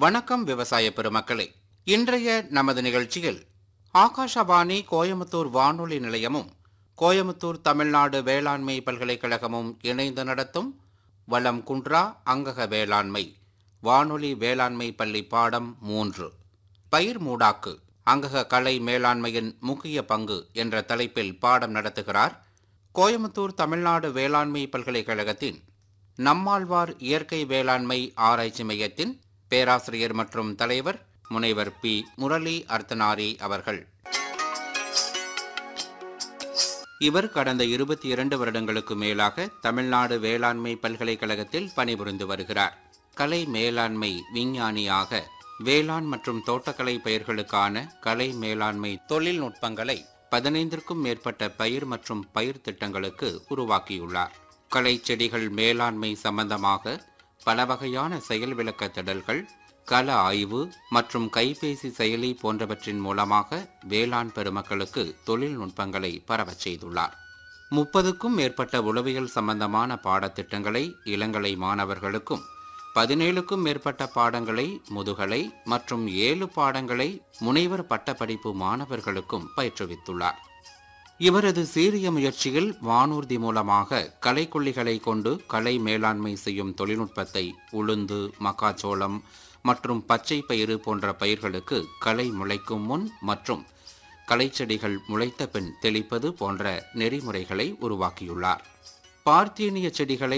வணக்கம் விவசாய பெருமக்களே இன்றைய நமது நிகழ்ச்சியில் ஆகாஷவாணி கோயமுத்தூர் வானொலி நிலையமும் கோயமுத்தூர் தமிழ்நாடு வேளாண்மை பல்கலைக்கழகமும் இணைந்து நடத்தும் வளம் குன்றா அங்கக வேளாண்மை வானொலி வேளாண்மை பள்ளி பாடம் மூன்று பயிர் மூடாக்கு அங்கக கலை மேலாண்மையின் முக்கிய பங்கு என்ற தலைப்பில் பாடம் நடத்துகிறார் கோயமுத்தூர் தமிழ்நாடு வேளாண்மை பல்கலைக்கழகத்தின் நம்மாழ்வார் இயற்கை வேளாண்மை ஆராய்ச்சி மையத்தின் பேராசிரியர் மற்றும் தலைவர் முனைவர் பி முரளி அர்த்தனாரி அவர்கள் இவர் கடந்த இருபத்தி இரண்டு வருடங்களுக்கு மேலாக தமிழ்நாடு வேளாண்மை பல்கலைக்கழகத்தில் பணிபுரிந்து வருகிறார் கலை மேலாண்மை விஞ்ஞானியாக வேளாண் மற்றும் தோட்டக்கலை பயிர்களுக்கான கலை மேலாண்மை தொழில்நுட்பங்களை பதினைந்திற்கும் மேற்பட்ட பயிர் மற்றும் பயிர் திட்டங்களுக்கு உருவாக்கியுள்ளார் கலை செடிகள் மேலாண்மை சம்பந்தமாக பல வகையான செயல் விளக்க திடல்கள் கள ஆய்வு மற்றும் கைபேசி செயலி போன்றவற்றின் மூலமாக வேளாண் பெருமக்களுக்கு தொழில்நுட்பங்களை பரவச் செய்துள்ளார் முப்பதுக்கும் மேற்பட்ட உளவியல் சம்பந்தமான பாடத்திட்டங்களை இளங்கலை மாணவர்களுக்கும் பதினேழுக்கும் மேற்பட்ட பாடங்களை முதுகலை மற்றும் ஏழு பாடங்களை முனைவர் பட்டப்படிப்பு மாணவர்களுக்கும் பயிற்றுவித்துள்ளார் இவரது சீரிய முயற்சியில் வானூர்தி மூலமாக கலைக்கொல்லிகளை கொண்டு கலை மேலாண்மை செய்யும் தொழில்நுட்பத்தை உளுந்து மக்காச்சோளம் மற்றும் பச்சை பயிறு போன்ற பயிர்களுக்கு களை முளைக்கும் முன் மற்றும் களைச்செடிகள் முளைத்த பின் தெளிப்பது போன்ற நெறிமுறைகளை உருவாக்கியுள்ளார் பார்த்தீனிய செடிகளை